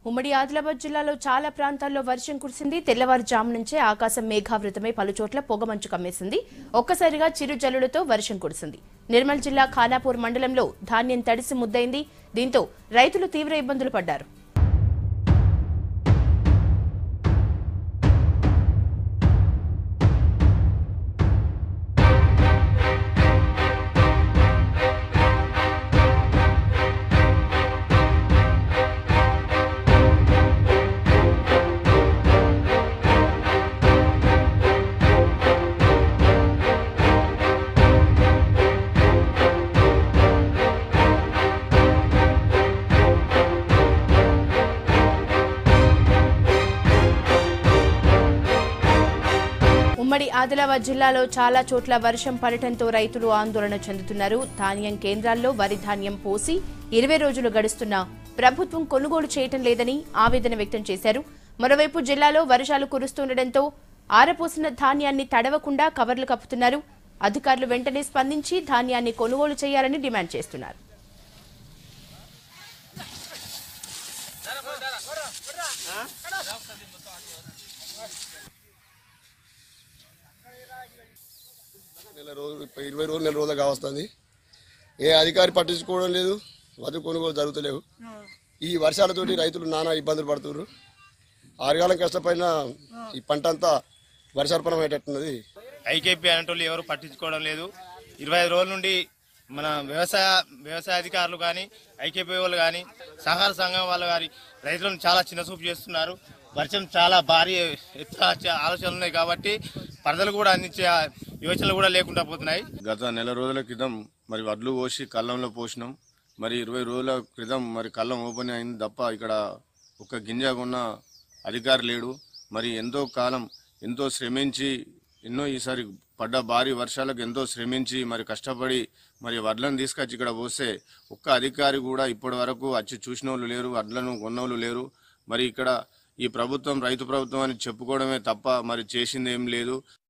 ఉమ్మడి ఆదిలాబాద్ జిల్లాలో చాలా ప్రాంతాల్లో వర్షం కురిసింది తెల్లవారుజాము నుంచే ఆకాశం మేఘావృతమై పలుచోట్ల పొగమంచు కమ్మేసింది ఒక్కసారిగా చిరు జల్లులతో వర్షం కురిసింది నిర్మల్ జిల్లా ఖానాపూర్ మండలంలో ధాన్యం తడిసి ముద్దైంది దీంతో రైతులు తీవ్ర ఇబ్బందులు పడ్డారు ఉమ్మడి ఆదిలాబాద్ జిల్లాలో చాలా చోట్ల వర్షం పడటంతో రైతులు ఆందోళన చెందుతున్నారు ధాన్యం కేంద్రాల్లో వరి ధాన్యం పోసి ఇరవై రోజులు గడుస్తున్నా ప్రభుత్వం కొనుగోలు చేయటం లేదని ఆవేదన వ్యక్తం చేశారు మరోవైపు జిల్లాలో వర్షాలు కురుస్తుండటంతో ఆరపోసిన ధాన్యాన్ని తడవకుండా కవర్లు కప్పుతున్నారు అధికారులు వెంటనే స్పందించి ధాన్యాన్ని కొనుగోలు చేయాలని డిమాండ్ చేస్తున్నారు నెల రోజులు ఇప్ప- ఇరవై రోజులు నెల రోజులు కావస్తుంది ఏ అధికారి పట్టించుకోవడం లేదు వధు కొనుగోలు జరుగుతలేవు ఈ వర్షాలతోటి రైతులు నానా ఇబ్బందులు పడుతున్నారు ఆరుగాలం కష్టపడిన ఈ పంట అంతా వర్షార్పణం అయ్యేటట్టున్నది ఐకేపీ అనేటోళ్ళు ఎవరు పట్టించుకోవడం లేదు ఇరవై ఐదు రోజుల నుండి మన వ్యవసాయ వ్యవసాయ అధికారులు కానీ ఐకేపీ వాళ్ళు కానీ సహకార సంఘం వాళ్ళు కానీ రైతులను చాలా చిన్నచూపు చేస్తున్నారు వర్షం చాలా భారీ ఎత్తున వచ్చే ఆలోచనలు ఉన్నాయి కాబట్టి పరదలు కూడా అందించే యోచనలు కూడా లేకుండా పోతున్నాయి గత నెల రోజుల క్రితం మరి వడ్లు పోసి కళ్ళంలో పోసినాం మరి ఇరవై రోజుల క్రితం మరి కళ్ళం ఓపెన్ అయింది తప్ప ఇక్కడ ఒక గింజ కొన్న అధికారి లేడు మరి ఎంతో కాలం ఎంతో శ్రమించి ఎన్నో ఈసారి పడ్డ భారీ వర్షాలకు ఎంతో శ్రమించి మరి కష్టపడి మరి వడ్లను తీసుకొచ్చి ఇక్కడ పోస్తే ఒక్క అధికారి కూడా ఇప్పటి వరకు వచ్చి చూసిన వాళ్ళు లేరు వడ్లను కొన్నోళ్ళు లేరు మరి ఇక్కడ ఈ ప్రభుత్వం రైతు ప్రభుత్వం అని చెప్పుకోవడమే తప్ప మరి చేసింది ఏం లేదు